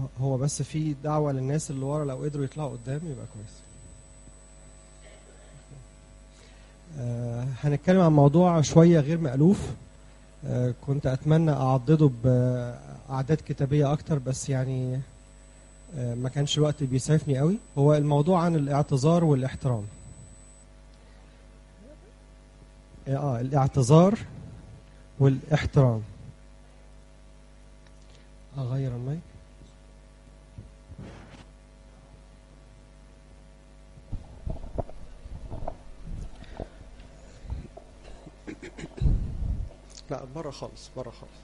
هو بس في دعوة للناس اللي ورا لو قدروا يطلعوا قدام يبقى كويس آه، هنتكلم عن موضوع شوية غير مألوف آه، كنت أتمنى أعضده بأعداد كتابية أكتر بس يعني آه، ما كانش الوقت بيسعفني قوي هو الموضوع عن الاعتذار والاحترام اه الاعتذار والاحترام اغير المايك لا بره خالص بره خالص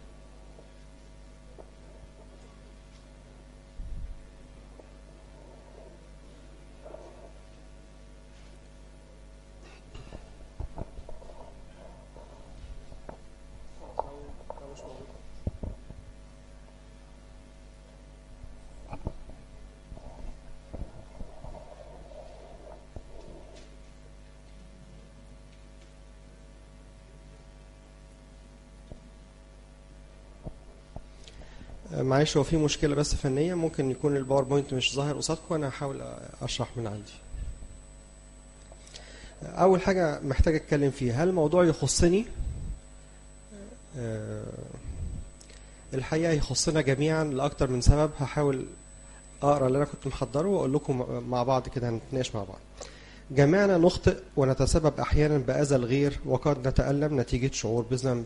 معلش هو في مشكلة بس فنية ممكن يكون الباوربوينت مش ظاهر قصادكم وأنا هحاول أشرح من عندي. أول حاجة محتاج أتكلم فيها هل الموضوع يخصني؟ آه، الحقيقة يخصنا جميعا لأكتر من سبب هحاول أقرأ اللي أنا كنت محضره وأقول لكم مع بعض كده هنتناقش مع بعض. جميعنا نخطئ ونتسبب أحيانا بأذى الغير وقد نتألم نتيجة شعور بالذنب.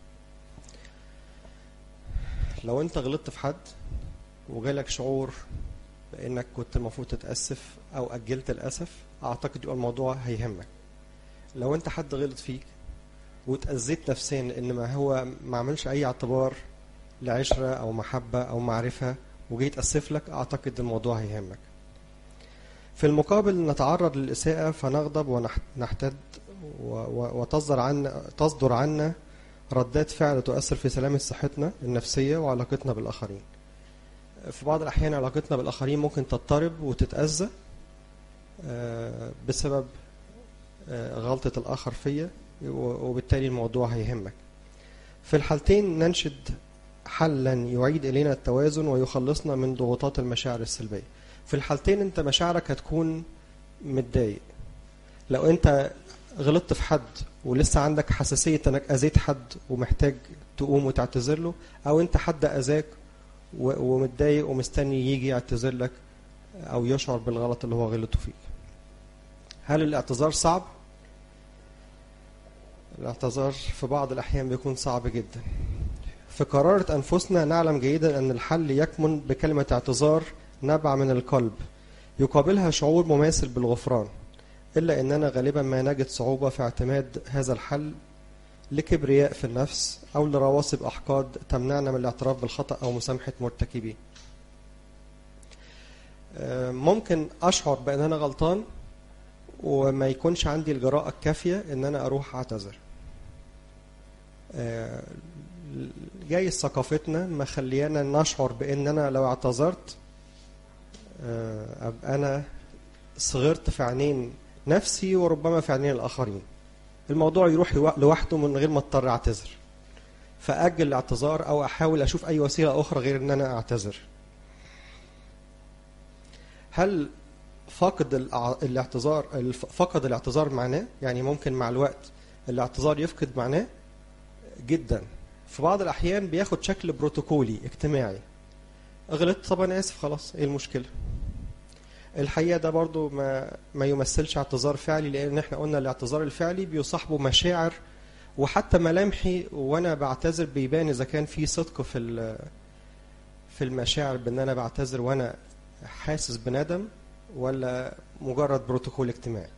لو انت غلطت في حد وجالك شعور بانك كنت المفروض تتاسف او اجلت الاسف اعتقد يبقى الموضوع هيهمك لو انت حد غلط فيك وتأذيت نفسيا ان ما هو ما عملش اي اعتبار لعشرة او محبة او معرفة وجيت تأسف لك اعتقد الموضوع هيهمك في المقابل نتعرض للإساءة فنغضب ونحتد وتصدر عنا تصدر عنا ردات فعل تؤثر في سلامة صحتنا النفسية وعلاقتنا بالآخرين في بعض الأحيان علاقتنا بالآخرين ممكن تضطرب وتتأذى آه، بسبب آه، غلطة الآخر فيا وبالتالي الموضوع هيهمك في الحالتين ننشد حلا يعيد إلينا التوازن ويخلصنا من ضغوطات المشاعر السلبية في الحالتين انت مشاعرك هتكون متضايق لو انت غلطت في حد ولسه عندك حساسية انك اذيت حد ومحتاج تقوم وتعتذر له او انت حد اذاك ومتضايق ومستني يجي يعتذر لك او يشعر بالغلط اللي هو غلطه فيك هل الاعتذار صعب الاعتذار في بعض الاحيان بيكون صعب جدا في قرارة انفسنا نعلم جيدا ان الحل يكمن بكلمة اعتذار نبع من القلب يقابلها شعور مماثل بالغفران إلا أننا غالبا ما نجد صعوبة في اعتماد هذا الحل لكبرياء في النفس أو لرواسب أحقاد تمنعنا من الاعتراف بالخطأ أو مسامحة مرتكبيه ممكن أشعر بأن أنا غلطان وما يكونش عندي الجراءة الكافية أن أنا أروح أعتذر جاي ثقافتنا مخليانا نشعر بأن أنا لو اعتذرت أبقى أنا صغرت في عينين نفسي وربما في عينين الآخرين الموضوع يروح لوحده من غير ما اضطر اعتذر فأجل الاعتذار أو أحاول أشوف أي وسيلة أخرى غير أن أنا أعتذر هل فقد الاعتذار فقد الاعتذار معناه يعني ممكن مع الوقت الاعتذار يفقد معناه جدا في بعض الأحيان بياخد شكل بروتوكولي اجتماعي غلطت طب أنا آسف خلاص إيه المشكلة الحقيقه ده برضو ما ما يمثلش اعتذار فعلي لان احنا قلنا الاعتذار الفعلي بيصاحبه مشاعر وحتى ملامحي وانا بعتذر بيبان اذا كان في صدق في في المشاعر بان انا بعتذر وانا حاسس بندم ولا مجرد بروتوكول اجتماعي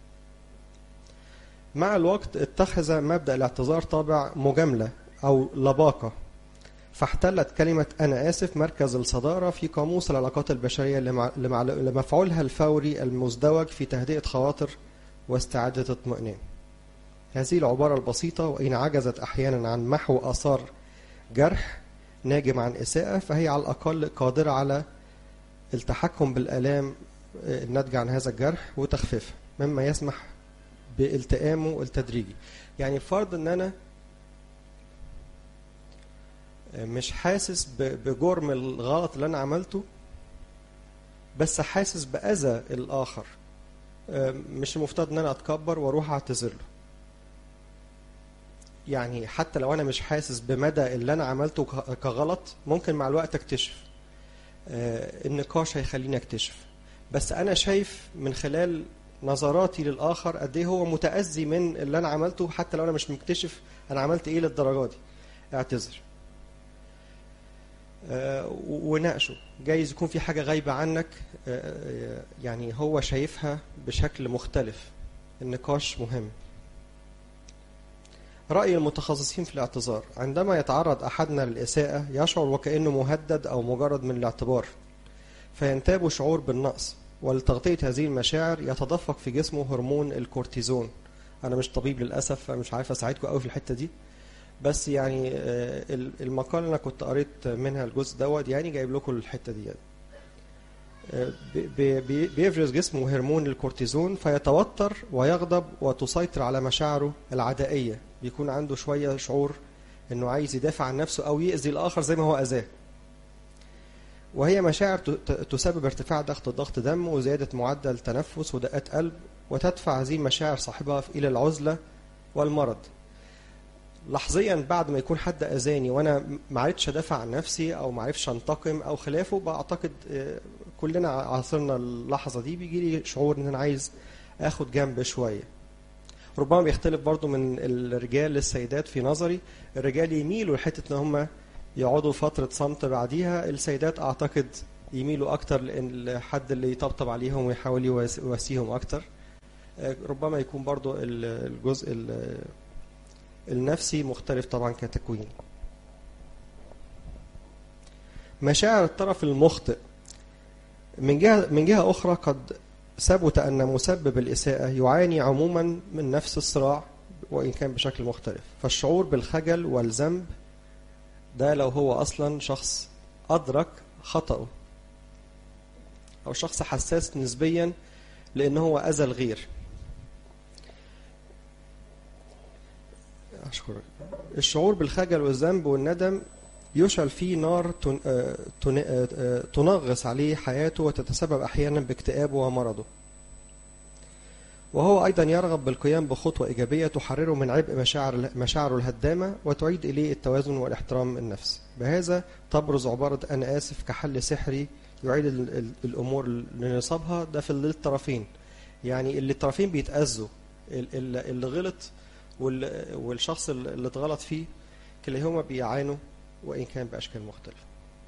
مع الوقت اتخذ مبدا الاعتذار طابع مجامله او لباقه فاحتلت كلمة أنا آسف مركز الصدارة في قاموس العلاقات البشرية لمفعولها الفوري المزدوج في تهدئة خواطر واستعادة اطمئنان. هذه العبارة البسيطة وإن عجزت أحيانا عن محو آثار جرح ناجم عن إساءة فهي على الأقل قادرة على التحكم بالآلام الناتجة عن هذا الجرح وتخفيفها مما يسمح بالتئامه التدريجي. يعني فرض إن أنا مش حاسس بجرم الغلط اللي انا عملته بس حاسس باذى الاخر مش المفترض ان انا اتكبر واروح اعتذر له يعني حتى لو انا مش حاسس بمدى اللي انا عملته كغلط ممكن مع الوقت اكتشف النقاش هيخليني اكتشف بس انا شايف من خلال نظراتي للاخر قد ايه هو متاذي من اللي انا عملته حتى لو انا مش مكتشف انا عملت ايه للدرجه دي اعتذر وناقشه جايز يكون في حاجه غايبه عنك يعني هو شايفها بشكل مختلف النقاش مهم رأي المتخصصين في الاعتذار عندما يتعرض أحدنا للإساءة يشعر وكأنه مهدد أو مجرد من الاعتبار فينتاب شعور بالنقص ولتغطية هذه المشاعر يتدفق في جسمه هرمون الكورتيزون أنا مش طبيب للأسف فمش عارف أساعدكم قوي في الحتة دي بس يعني المقال اللي أنا كنت قريت منها الجزء دوت يعني جايب لكم الحتة دي بيفرز جسمه هرمون الكورتيزون فيتوتر ويغضب وتسيطر على مشاعره العدائية بيكون عنده شوية شعور انه عايز يدافع عن نفسه او يأذي الاخر زي ما هو اذاه وهي مشاعر تسبب ارتفاع ضغط ضغط دم وزيادة معدل تنفس ودقات قلب وتدفع هذه المشاعر صاحبها إلى العزلة والمرض لحظيا بعد ما يكون حد اذاني وانا ما عرفتش ادافع عن نفسي او ما عرفتش انتقم او خلافه بعتقد كلنا عاصرنا اللحظه دي بيجي لي شعور ان انا عايز اخد جنب شويه ربما بيختلف برضو من الرجال للسيدات في نظري الرجال يميلوا لحته ان هم يقعدوا فتره صمت بعديها السيدات اعتقد يميلوا اكتر لان حد اللي يطبطب عليهم ويحاول يواسيهم اكتر ربما يكون برضو الجزء النفسي مختلف طبعا كتكوين مشاعر الطرف المخطئ من جهة من جهة أخرى قد ثبت أن مسبب الإساءة يعاني عموما من نفس الصراع وإن كان بشكل مختلف فالشعور بالخجل والذنب ده لو هو أصلا شخص أدرك خطأه أو شخص حساس نسبيا لأن هو أذى الغير أشكرك الشعور بالخجل والذنب والندم يشعل فيه نار تنغص عليه حياته وتتسبب أحيانا باكتئابه ومرضه وهو أيضا يرغب بالقيام بخطوة إيجابية تحرره من عبء مشاعر مشاعره الهدامة وتعيد إليه التوازن والاحترام النفس بهذا تبرز عبارة أنا آسف كحل سحري يعيد الأمور لنصابها ده في الطرفين يعني اللي الطرفين بيتأذوا اللي غلط والشخص اللي اتغلط فيه كلاهما بيعانوا وإن كان بأشكال مختلفة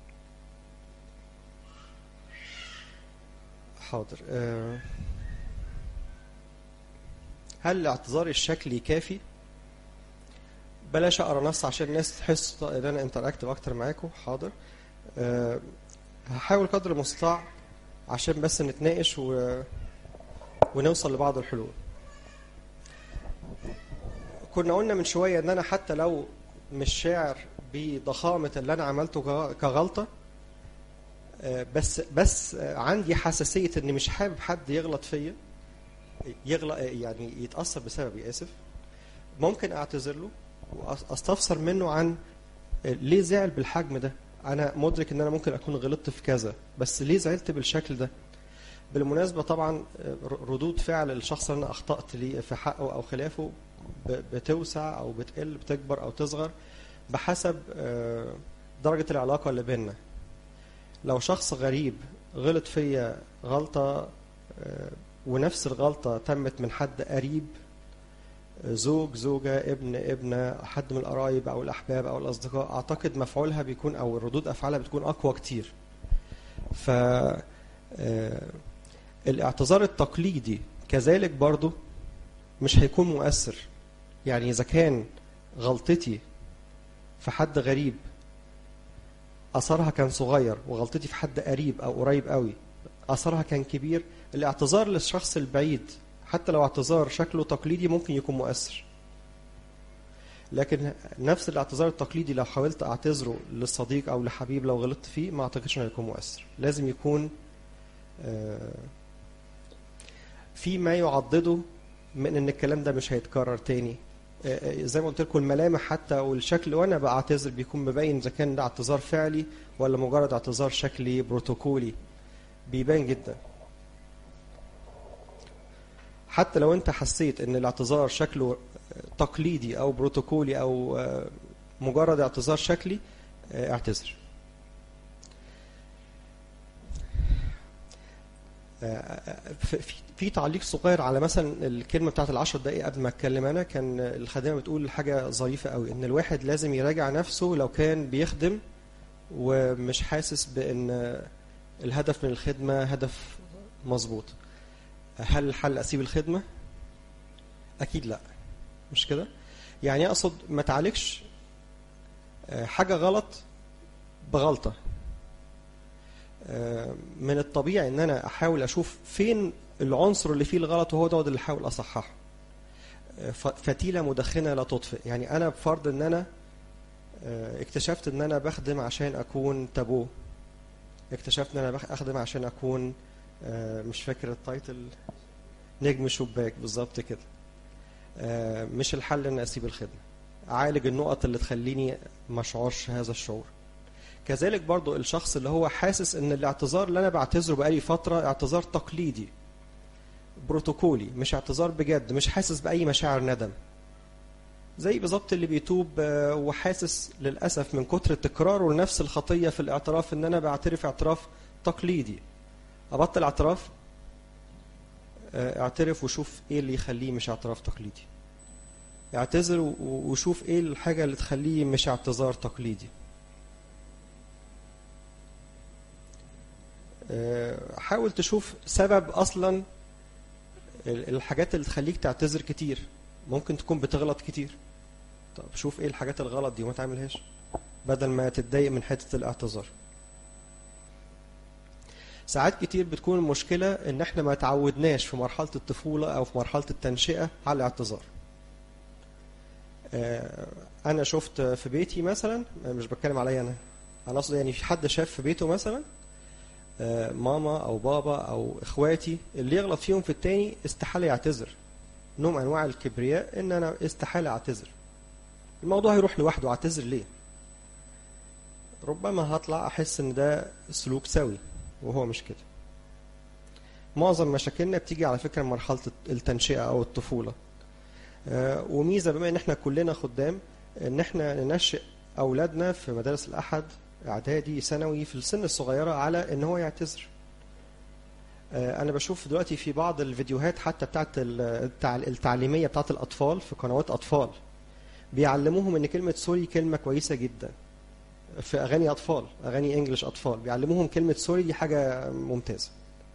حاضر هل الاعتذار الشكلي كافي بلاش اقرا نص عشان الناس تحس ان انا انتراكتيف اكتر معاكم حاضر أه هحاول قدر المستطاع عشان بس نتناقش و... ونوصل لبعض الحلول كنا قلنا من شويه ان انا حتى لو مش شاعر بضخامه اللي انا عملته كغلطه بس بس عندي حساسيه اني مش حابب حد يغلط فيا يغلط يعني يتاثر بسببي اسف ممكن اعتذر له واستفسر منه عن ليه زعل بالحجم ده انا مدرك ان انا ممكن اكون غلطت في كذا بس ليه زعلت بالشكل ده بالمناسبة طبعا ردود فعل الشخص اللي انا اخطأت ليه في حقه او خلافه بتوسع او بتقل بتكبر او تصغر بحسب درجة العلاقة اللي بيننا لو شخص غريب غلط فيا غلطة ونفس الغلطة تمت من حد قريب زوج زوجة ابن ابنة حد من القرايب أو الأحباب أو الأصدقاء أعتقد مفعولها بيكون أو ردود أفعالها بتكون أقوى كتير ف الاعتذار التقليدي كذلك برضو مش هيكون مؤثر يعني إذا كان غلطتي في حد غريب أثرها كان صغير وغلطتي في حد قريب أو قريب قوي أثرها كان كبير الاعتذار للشخص البعيد حتى لو اعتذار شكله تقليدي ممكن يكون مؤثر لكن نفس الاعتذار التقليدي لو حاولت اعتذره للصديق او لحبيب لو غلطت فيه ما اعتقدش انه هيكون مؤثر لازم يكون في ما يعضده من ان الكلام ده مش هيتكرر تاني آه، زي ما قلت لكم الملامح حتى والشكل وانا بعتذر بيكون مبين اذا كان ده اعتذار فعلي ولا مجرد اعتذار شكلي بروتوكولي بيبان جدا حتى لو انت حسيت ان الاعتذار شكله تقليدي او بروتوكولي او آه، مجرد اعتذار شكلي آه، اعتذر في في تعليق صغير على مثلا الكلمه بتاعت العشر دقائق قبل ما اتكلم انا كان الخادمه بتقول حاجه ظريفه قوي ان الواحد لازم يراجع نفسه لو كان بيخدم ومش حاسس بان الهدف من الخدمه هدف مظبوط هل الحل اسيب الخدمه اكيد لا مش كده يعني اقصد ما تعالجش حاجه غلط بغلطه من الطبيعي ان انا احاول اشوف فين العنصر اللي فيه الغلط وهو دوت اللي احاول اصححه فتيله مدخنه لا تطفئ يعني انا بفرض ان انا اكتشفت ان انا بخدم عشان اكون تابو اكتشفت ان انا بخدم عشان اكون مش فاكر التايتل نجم شباك بالظبط كده مش الحل ان اسيب الخدمه اعالج النقط اللي تخليني ما اشعرش هذا الشعور كذلك برضو الشخص اللي هو حاسس ان الاعتذار اللي انا بعتذره بقالي فتره اعتذار تقليدي بروتوكولي مش اعتذار بجد مش حاسس باي مشاعر ندم زي بالظبط اللي بيتوب وحاسس للاسف من كتر تكراره لنفس الخطيه في الاعتراف ان انا بعترف اعتراف تقليدي ابطل اعتراف اعترف وشوف ايه اللي يخليه مش اعتراف تقليدي اعتذر وشوف ايه الحاجه اللي تخليه مش اعتذار تقليدي حاول تشوف سبب اصلا الحاجات اللي تخليك تعتذر كتير ممكن تكون بتغلط كتير طب شوف ايه الحاجات الغلط دي وما تعملهاش بدل ما تتضايق من حته الاعتذار ساعات كتير بتكون المشكله ان احنا ما تعودناش في مرحله الطفوله او في مرحله التنشئه على الاعتذار انا شفت في بيتي مثلا مش بتكلم عليا انا انا اقصد يعني في حد شاف في بيته مثلا ماما او بابا او اخواتي اللي يغلط فيهم في التاني استحاله يعتذر نوع من انواع الكبرياء ان انا استحاله اعتذر الموضوع هيروح لوحده اعتذر ليه ربما هطلع احس ان ده سلوك سوي وهو مش كده معظم مشاكلنا بتيجي على فكره من مرحله التنشئه او الطفوله وميزه بما ان احنا كلنا خدام ان احنا ننشئ اولادنا في مدارس الاحد اعدادي ثانوي في السن الصغيره على ان هو يعتذر انا بشوف دلوقتي في بعض الفيديوهات حتى بتاعت التعليميه بتاعت الاطفال في قنوات اطفال بيعلموهم ان كلمه سوري كلمه كويسه جدا في اغاني اطفال اغاني انجلش اطفال بيعلموهم كلمه سوري دي حاجه ممتازه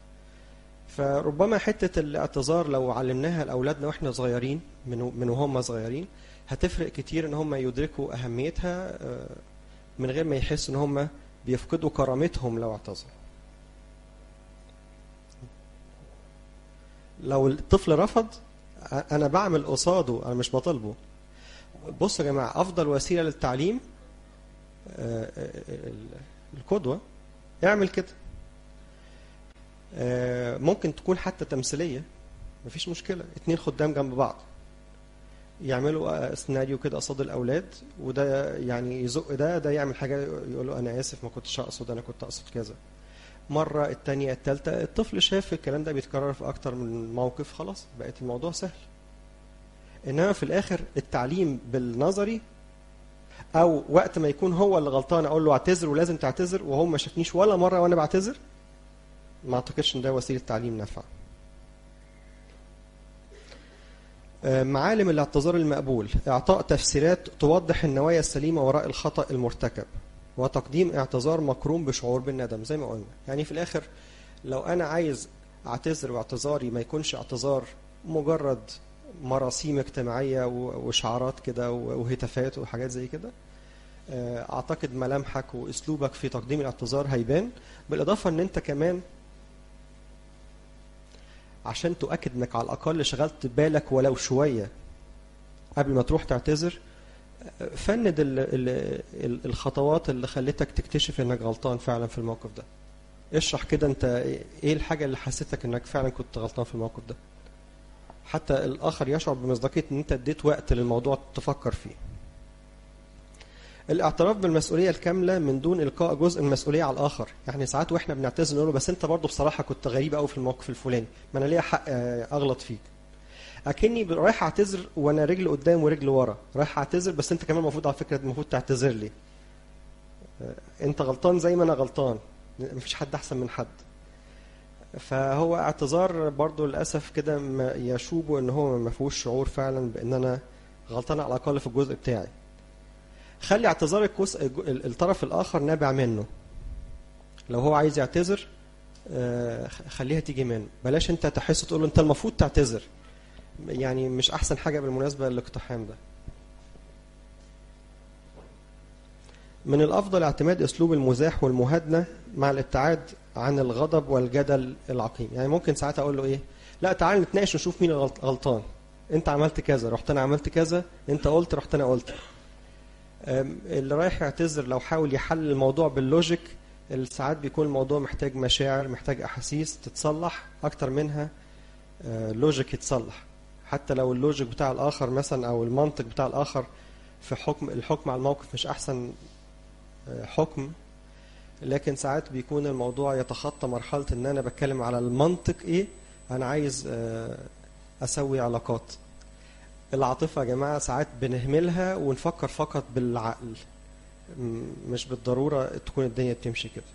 فربما حته الاعتذار لو علمناها لاولادنا واحنا صغيرين من من وهم صغيرين هتفرق كتير ان هم يدركوا اهميتها من غير ما يحسوا ان هم بيفقدوا كرامتهم لو اعتذروا لو الطفل رفض انا بعمل قصاده انا مش بطالبه بصوا يا جماعه افضل وسيله للتعليم القدوه اعمل كده ممكن تكون حتى تمثيليه مفيش مشكله اتنين خدام جنب بعض يعملوا سيناريو كده قصاد الاولاد وده يعني يزق ده ده يعمل حاجه يقول له انا اسف ما كنتش اقصد انا كنت اقصد كذا مره الثانيه الثالثه الطفل شاف الكلام ده بيتكرر في اكتر من موقف خلاص بقت الموضوع سهل انما في الاخر التعليم بالنظري او وقت ما يكون هو اللي غلطان اقول له اعتذر ولازم تعتذر وهو ما شافنيش ولا مره وانا بعتذر ما اعتقدش ان ده وسيله تعليم نافعه معالم الاعتذار المقبول اعطاء تفسيرات توضح النوايا السليمه وراء الخطا المرتكب وتقديم اعتذار مقرون بشعور بالندم زي ما قلنا يعني في الاخر لو انا عايز اعتذر واعتذاري ما يكونش اعتذار مجرد مراسيم اجتماعيه وشعارات كده وهتافات وحاجات زي كده اعتقد ملامحك واسلوبك في تقديم الاعتذار هيبان بالاضافه ان انت كمان عشان تؤكد انك على الاقل شغلت بالك ولو شويه قبل ما تروح تعتذر فند ال ال الخطوات اللي خلتك تكتشف انك غلطان فعلا في الموقف ده اشرح كده انت ايه الحاجه اللي حسيتك انك فعلا كنت غلطان في الموقف ده حتى الاخر يشعر بمصداقيه ان انت اديت وقت للموضوع تفكر فيه الاعتراف بالمسؤوليه الكامله من دون القاء جزء من المسؤوليه على الاخر يعني ساعات واحنا بنعتذر نقول له بس انت برضه بصراحه كنت غريب قوي في الموقف الفلاني ما انا ليا حق آه، اغلط فيك اكني ب- رايح اعتذر وانا رجل قدام ورجل ورا رايح اعتذر بس انت كمان المفروض على فكره المفروض تعتذر لي آه، انت غلطان زي ما انا غلطان مفيش حد احسن من حد فهو اعتذار برضو للاسف كده ما يشوبه ان هو ما فيهوش شعور فعلا بان انا غلطان على الاقل في الجزء بتاعي خلي اعتذار الكوس الج- الطرف الاخر نابع منه لو هو عايز يعتذر آه، خليها تيجي منه بلاش انت تحس تقول له انت المفروض تعتذر يعني مش احسن حاجه بالمناسبه الاقتحام ده من الافضل اعتماد اسلوب المزاح والمهادنه مع الابتعاد عن الغضب والجدل العقيم يعني ممكن ساعات اقول له ايه لا تعال نتناقش نشوف مين الغلط- غلطان انت عملت كذا رحت انا عملت كذا انت قلت رحت انا قلت أم، اللي رايح يعتذر لو حاول يحل الموضوع باللوجيك ساعات بيكون الموضوع محتاج مشاعر محتاج احاسيس تتصلح اكتر منها آه، لوجيك يتصلح حتى لو اللوجيك بتاع الاخر مثلا او المنطق بتاع الاخر في حكم الحكم على الموقف مش احسن آه، حكم لكن ساعات بيكون الموضوع يتخطى مرحلة ان انا بتكلم على المنطق ايه انا عايز آه، اسوي علاقات العاطفة يا جماعة ساعات بنهملها ونفكر فقط بالعقل م- مش بالضرورة تكون الدنيا بتمشي كده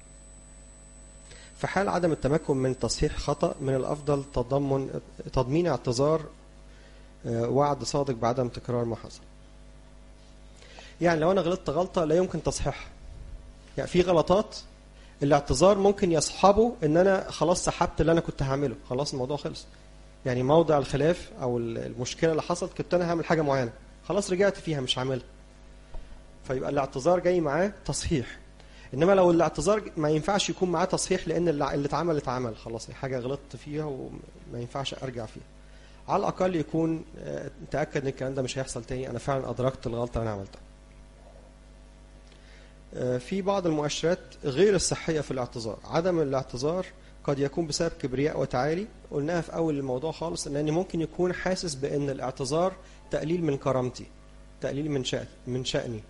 في حال عدم التمكن من تصحيح خطأ من الأفضل تضمن تضمين اعتذار آه، وعد صادق بعدم تكرار ما حصل يعني لو أنا غلطت غلطة لا يمكن تصحيحها يعني في غلطات الاعتذار ممكن يصحبه ان انا خلاص سحبت اللي انا كنت هعمله خلاص الموضوع خلص يعني موضع الخلاف او المشكله اللي حصلت كنت انا هعمل حاجه معينه خلاص رجعت فيها مش هعملها فيبقى الاعتذار جاي معاه تصحيح انما لو الاعتذار ما ينفعش يكون معاه تصحيح لان اللي اللي اتعمل اتعمل خلاص حاجه غلطت فيها وما ينفعش ارجع فيها على الاقل يكون آه، تاكد ان الكلام ده مش هيحصل تاني انا فعلا ادركت الغلطه اللي انا عملتها آه، في بعض المؤشرات غير الصحيه في الاعتذار عدم الاعتذار قد يكون بسبب كبرياء وتعالي قلناها في اول الموضوع خالص ان ممكن يكون حاسس بان الاعتذار تقليل من كرامتي تقليل من شأن من شأني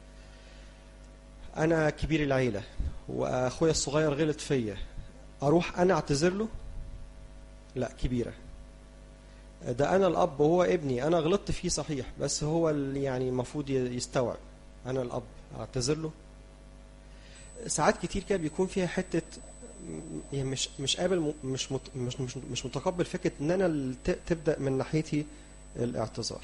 انا كبير العيله واخويا الصغير غلط فيا اروح انا اعتذر له لا كبيره ده انا الاب وهو ابني انا غلطت فيه صحيح بس هو اللي يعني المفروض يستوعب انا الاب اعتذر له ساعات كتير كده بيكون فيها حته م- يعني مش مش قابل م- مش مت مش مش, مش متقبل فكره ان انا اللي ت- تبدا من ناحيتي الاعتذار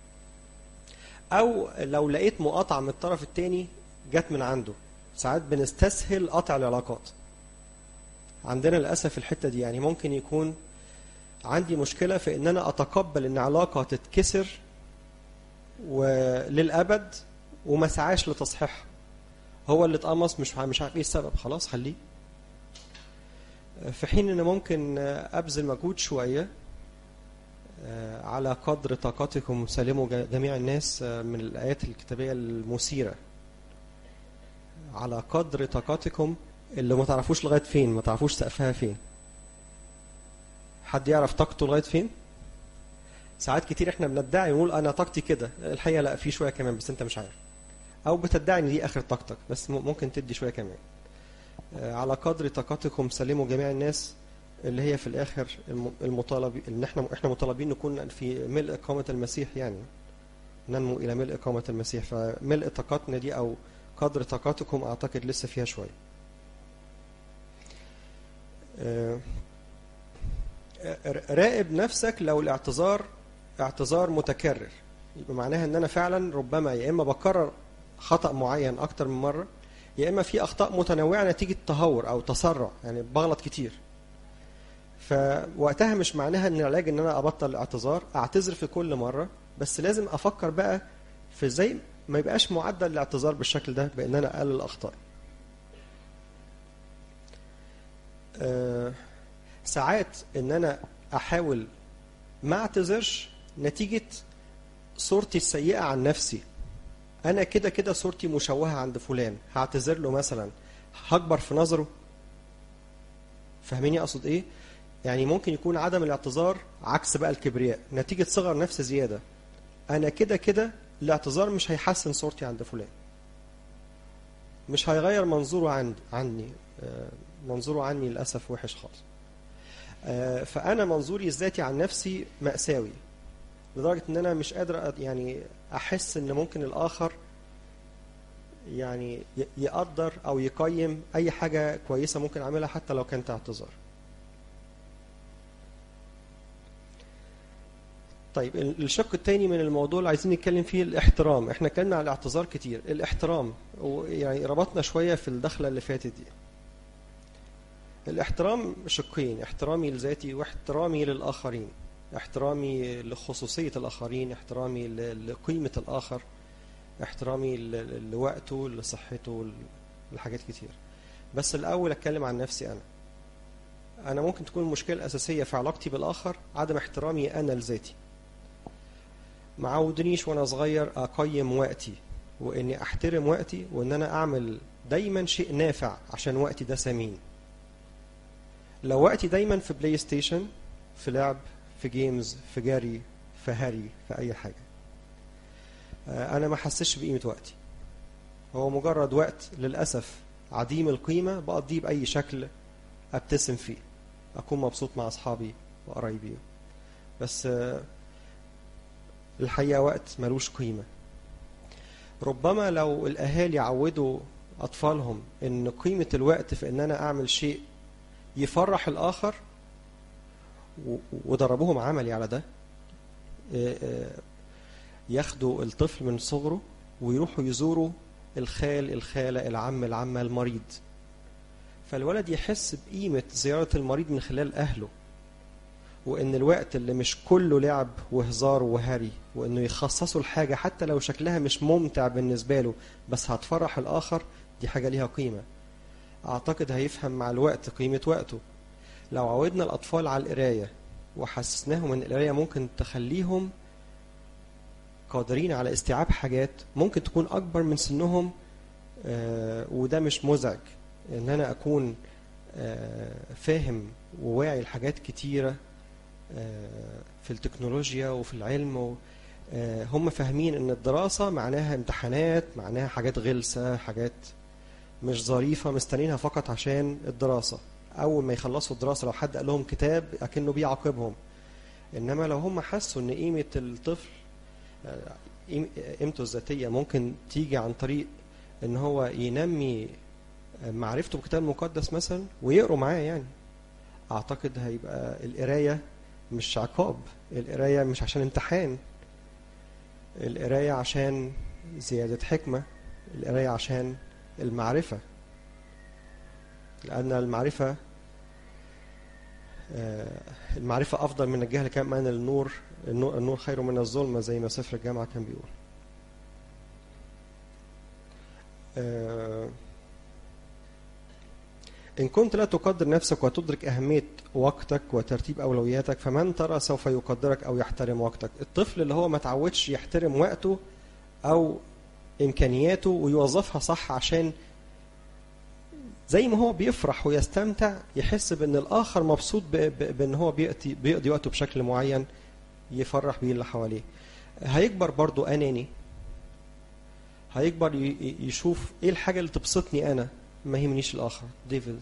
او لو لقيت مقاطعه من الطرف الثاني جت من عنده ساعات بنستسهل قطع العلاقات عندنا للاسف الحته دي يعني ممكن يكون عندي مشكله في ان انا اتقبل ان علاقه تتكسر وللابد وما سعاش لتصحيحها هو اللي اتقمص مش مش عارف ايه السبب خلاص خليه في حين ان ممكن ابذل مجهود شويه آه، على قدر طاقتكم سلموا ج- جميع الناس آه، من الايات الكتابيه المثيره على قدر طاقتكم اللي ما تعرفوش لغايه فين ما تعرفوش سقفها فين حد يعرف طاقته لغايه فين ساعات كتير احنا بندعي ونقول انا طاقتي كده الحقيقه لا في شويه كمان بس انت مش عارف او بتدعي ان دي اخر طاقتك بس م- ممكن تدي شويه كمان آه، على قدر طاقتكم سلموا جميع الناس اللي هي في الاخر الم- المطالب ان احنا احنا مطالبين نكون في ملء قامه المسيح يعني ننمو الى ملء قامه المسيح فملء طاقتنا دي او قدر طاقتكم اعتقد لسه فيها شويه آه، آه، راقب نفسك لو الاعتذار اعتذار متكرر يبقى معناها ان انا فعلا ربما يا اما بكرر خطأ معين اكتر من مره يا اما في اخطاء متنوعه نتيجه تهور او تسرع يعني بغلط كتير فوقتها مش معناها ان العلاج ان انا ابطل الاعتذار اعتذر في كل مره بس لازم افكر بقى في ازاي ما يبقاش معدل الاعتذار بالشكل ده بان انا اقلل اخطائي أه ساعات ان انا احاول ما اعتذرش نتيجه صورتي السيئه عن نفسي انا كده كده صورتي مشوهه عند فلان هعتذر له مثلا هكبر في نظره فاهميني اقصد ايه يعني ممكن يكون عدم الاعتذار عكس بقى الكبرياء نتيجة صغر نفس زيادة أنا كده كده الاعتذار مش هيحسن صورتي عند فلان مش هيغير منظوره عند عني آه، منظوره عني للأسف وحش خالص آه، فأنا منظوري الذاتي عن نفسي مأساوي لدرجة إن أنا مش قادر أ- يعني أحس إن ممكن الآخر يعني ي- يقدر أو يقيم أي حاجة كويسة ممكن أعملها حتى لو كانت اعتذار طيب ال- الشق الثاني من الموضوع اللي عايزين نتكلم فيه الاحترام احنا اتكلمنا على الاعتذار كتير الاحترام يعني ربطنا شوية في الدخلة اللي فاتت دي الاحترام شقين احترامي لذاتي واحترامي للآخرين احترامي لخصوصية الآخرين احترامي ل- لقيمة الآخر احترامي ل- ل- لوقته لصحته ل- لحاجات كتير بس الأول أتكلم عن نفسي أنا أنا ممكن تكون المشكلة الأساسية في علاقتي بالآخر عدم احترامي أنا لذاتي ما عودنيش وانا صغير اقيم وقتي واني احترم وقتي وان انا اعمل دايما شيء نافع عشان وقتي ده ثمين لو وقتي دايما في بلاي ستيشن في لعب في جيمز في جري في هري في اي حاجه آه، انا ما حسش بقيمه وقتي هو مجرد وقت للاسف عديم القيمه بقضيه باي شكل ابتسم فيه اكون مبسوط مع اصحابي وقرايبي بس آه، الحقيقة وقت ملوش قيمة ربما لو الأهالي عودوا أطفالهم إن قيمة الوقت في إن أنا أعمل شيء يفرح الآخر و- ودربوهم عملي على ده آه، آه، ياخدوا الطفل من صغره ويروحوا يزوروا الخال الخالة العم العمة المريض فالولد يحس بقيمة زيارة المريض من خلال أهله وان الوقت اللي مش كله لعب وهزار وهري وانه يخصصوا الحاجه حتى لو شكلها مش ممتع بالنسبه له بس هتفرح الاخر دي حاجه ليها قيمه اعتقد هيفهم مع الوقت قيمه وقته لو عودنا الاطفال على القرايه وحسسناهم ان القرايه ممكن تخليهم قادرين على استيعاب حاجات ممكن تكون اكبر من سنهم آه، وده مش مزعج ان انا اكون آه، فاهم وواعي لحاجات كتيره آه، في التكنولوجيا وفي العلم و- آه، هم فاهمين ان الدراسة معناها امتحانات معناها حاجات غلسة حاجات مش ظريفة مستنينها فقط عشان الدراسة أول ما يخلصوا الدراسة لو حد قال لهم كتاب أكنه بيعاقبهم إنما لو هم حسوا إن قيمة الطفل آه، قيم- قيمته الذاتية ممكن تيجي عن طريق إن هو ينمي معرفته بالكتاب المقدس مثلا ويقروا معاه يعني أعتقد هيبقى القراية مش عقاب القراية مش عشان امتحان القراية عشان زيادة حكمة القراية عشان المعرفة لأن المعرفة آه، المعرفة أفضل من الجهل كمان النور النور, النور خير من الظلمة زي ما سفر الجامعة كان بيقول آه، إن كنت لا تقدر نفسك وتدرك أهمية وقتك وترتيب أولوياتك فمن ترى سوف يقدرك أو يحترم وقتك الطفل اللي هو ما تعودش يحترم وقته أو إمكانياته ويوظفها صح عشان زي ما هو بيفرح ويستمتع يحس بأن الآخر مبسوط ب- ب- بأن هو بيقضي, بيقضي وقته بشكل معين يفرح بيه اللي حواليه هيكبر برضو أناني هيكبر ي- ي- يشوف ايه الحاجة اللي تبسطني أنا ما يهمنيش الآخر ديفيد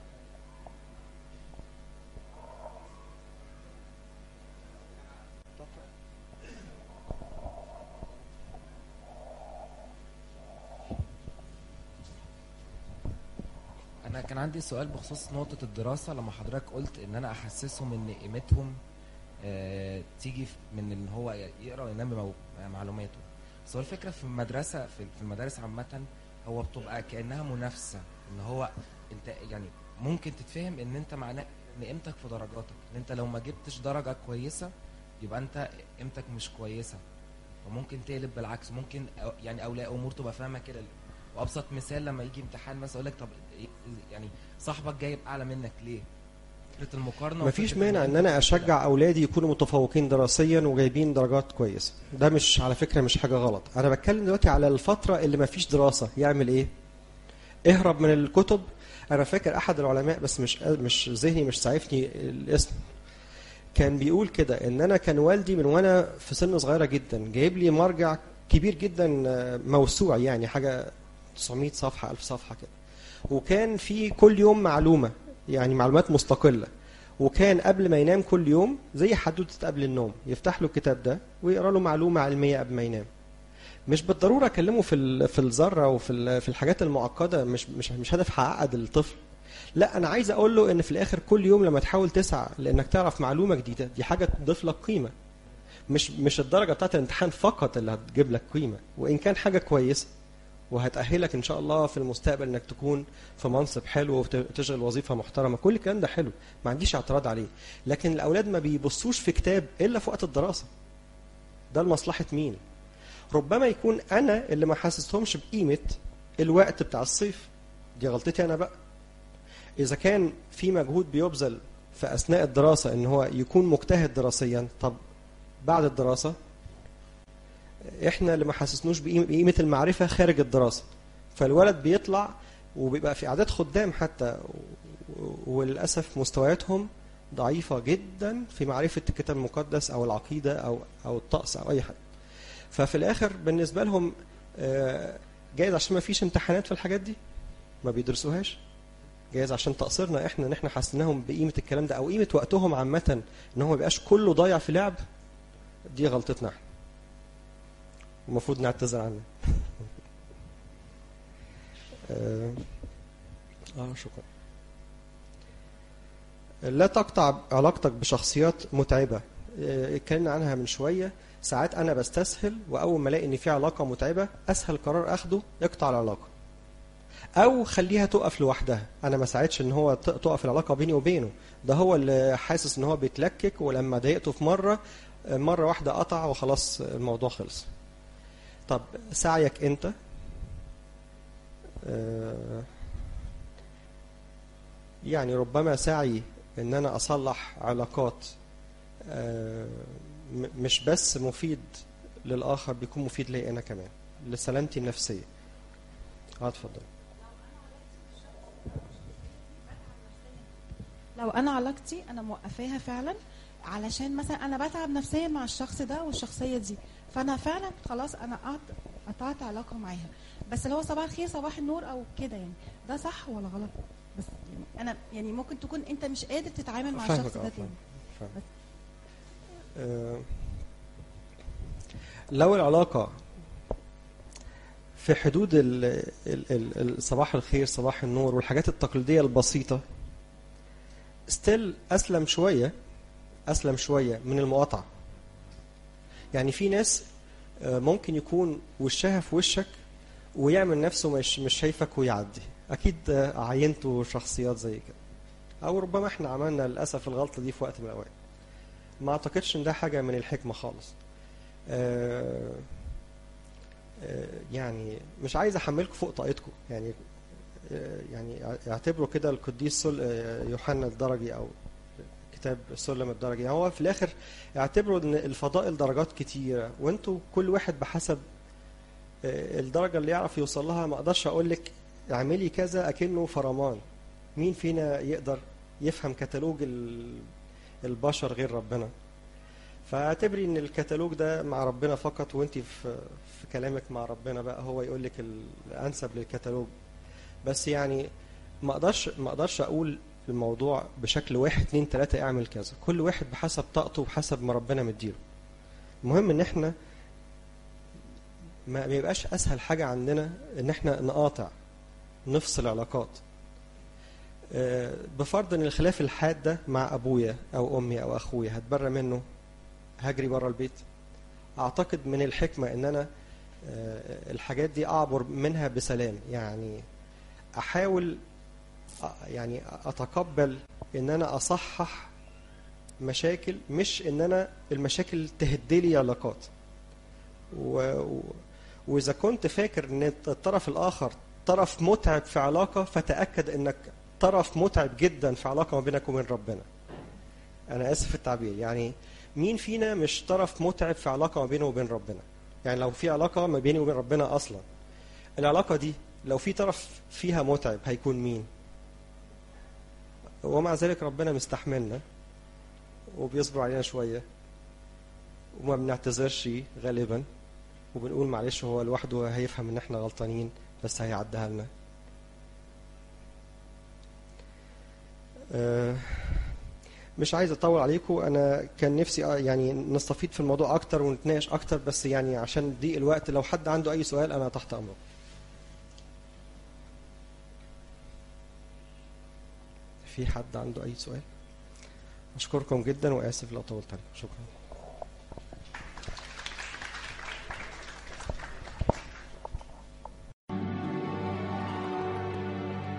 انا كان عندي سؤال بخصوص نقطة الدراسة لما حضرتك قلت ان انا احسسهم ان قيمتهم آه، تيجي في- من ان هو يقرا وينمي مو- معلوماته بس هو الفكرة في المدرسة في في المدارس عامة هو بتبقى كأنها منافسة ان هو انت يعني ممكن تتفهم ان انت معناه ان قيمتك في درجاتك ان انت لو ما جبتش درجة كويسة يبقى انت قيمتك مش كويسة وممكن تقلب بالعكس ممكن أو- يعني اولياء امور تبقى فاهمه كده وابسط مثال لما يجي امتحان مثلا يقول لك طب إيه- يعني صاحبك جايب اعلى منك ليه؟ فكره المقارنه مفيش وفكرة مانع ان أنت انا تبقى- اشجع اولادي يكونوا متفوقين دراسيا وجايبين درجات كويسه ده مش على فكره مش حاجه غلط انا بتكلم دلوقتي على الفتره اللي مفيش دراسه يعمل ايه اهرب من الكتب انا فاكر احد العلماء بس مش مش ذهني مش سعفني الاسم كان بيقول كده ان انا كان والدي من وانا في سن صغيره جدا جايب لي مرجع كبير جدا موسوع يعني حاجه 900 صفحه 1000 صفحه كده وكان في كل يوم معلومه يعني معلومات مستقله وكان قبل ما ينام كل يوم زي حدوته قبل النوم يفتح له الكتاب ده ويقرا له معلومه علميه قبل ما ينام مش بالضروره اكلمه في في الذره وفي في الحاجات المعقده مش مش مش هدف هعقد الطفل لا انا عايز اقول له ان في الاخر كل يوم لما تحاول تسعى لانك تعرف معلومه جديده دي حاجه تضيف لك قيمه مش مش الدرجه بتاعت الامتحان فقط اللي هتجيب لك قيمه وان كان حاجه كويسه وهتأهلك إن شاء الله في المستقبل إنك تكون في منصب حلو وتشغل وظيفة محترمة، كل الكلام ده حلو، ما عنديش اعتراض عليه، لكن الأولاد ما بيبصوش في كتاب إلا في وقت الدراسة. ده لمصلحة مين؟ ربما يكون أنا اللي ما حسستهمش بقيمة الوقت بتاع الصيف. دي غلطتي أنا بقى. إذا كان في مجهود بيبذل في أثناء الدراسة إن هو يكون مجتهد دراسيا، طب بعد الدراسة احنا اللي ما حسسنوش بقيمه المعرفه خارج الدراسه فالولد بيطلع وبيبقى في اعداد خدام حتى وللاسف مستوياتهم ضعيفه جدا في معرفه الكتاب المقدس او العقيده او او الطقس او اي حاجه ففي الاخر بالنسبه لهم جايز عشان ما فيش امتحانات في الحاجات دي ما بيدرسوهاش جايز عشان تقصيرنا احنا ان احنا حسيناهم بقيمه الكلام ده او قيمه وقتهم عامه ان هو ما يبقاش كله ضايع في لعب دي غلطتنا احنا المفروض نعتذر عنه آه, اه شكرا لا تقطع علاقتك بشخصيات متعبة اتكلمنا عنها من شوية ساعات أنا بستسهل وأول ما ألاقي إن في علاقة متعبة أسهل قرار أخده يقطع العلاقة أو خليها تقف لوحدها أنا ما ساعدش إن هو تقف العلاقة بيني وبينه ده هو اللي حاسس إن هو بيتلكك ولما ضايقته في مرة مرة واحدة قطع وخلاص الموضوع خلص طب سعيك انت آه يعني ربما سعي ان انا اصلح علاقات آه مش بس مفيد للاخر بيكون مفيد لي انا كمان لسلامتي النفسيه اه اتفضل لو انا علاقتي انا موقفاها فعلا علشان مثلا انا بتعب نفسيا مع الشخص ده والشخصيه دي فانا فعلا خلاص انا قطعت قطعت علاقه معاها بس اللي هو صباح الخير صباح النور او كده يعني ده صح ولا غلط بس يعني انا يعني ممكن تكون انت مش قادر تتعامل مع الشخص ده تاني آه لو العلاقه في حدود ال ال ال صباح الخير صباح النور والحاجات التقليديه البسيطه ستيل اسلم شويه اسلم شويه من المقاطعه يعني في ناس ممكن يكون وشها في وشك ويعمل نفسه مش مش شايفك ويعدي اكيد عينتوا شخصيات زي كده او ربما احنا عملنا للاسف الغلطه دي في وقت من الاوقات ما اعتقدش ان ده حاجه من الحكمه خالص يعني مش عايز احملكم فوق طاقتكم يعني يعني اعتبروا كده القديس يوحنا الدرجي او كتاب السلم الدرجي يعني هو في الاخر اعتبروا ان الفضائل درجات كتيره وانتوا كل واحد بحسب الدرجه اللي يعرف يوصل لها ما اقدرش اقول لك اعملي كذا اكنه فرمان مين فينا يقدر يفهم كتالوج البشر غير ربنا فاعتبري ان الكتالوج ده مع ربنا فقط وانت في في كلامك مع ربنا بقى هو يقول لك الانسب للكتالوج بس يعني ما اقدرش ما اقدرش اقول الموضوع بشكل واحد اتنين تلاتة اعمل كذا كل واحد بحسب طاقته وبحسب ما ربنا مديله المهم ان احنا ما يبقاش اسهل حاجة عندنا ان احنا نقاطع نفصل علاقات بفرض ان الخلاف الحاد ده مع ابويا او امي او اخويا هتبرى منه هجري بره البيت اعتقد من الحكمة ان انا الحاجات دي اعبر منها بسلام يعني احاول يعني اتقبل ان انا اصحح مشاكل مش ان انا المشاكل تهدلي علاقات و... واذا كنت فاكر ان الطرف الاخر طرف متعب في علاقه فتاكد انك طرف متعب جدا في علاقه ما بينك وبين ربنا انا اسف في التعبير يعني مين فينا مش طرف متعب في علاقه ما بينه وبين ربنا يعني لو في علاقه ما بيني وبين ربنا اصلا العلاقه دي لو في طرف فيها متعب هيكون مين ومع ذلك ربنا مستحملنا وبيصبر علينا شوية وما بنعتذرش غالبا وبنقول معلش هو لوحده هيفهم ان احنا غلطانين بس هيعديها لنا آه، مش عايز اطول عليكم انا كان نفسي آه، يعني نستفيد في الموضوع اكتر ونتناقش اكتر بس يعني عشان ضيق الوقت لو حد عنده اي سؤال انا تحت امره في حد عنده اي سؤال اشكركم جدا واسف لو طولت عليكم شكرا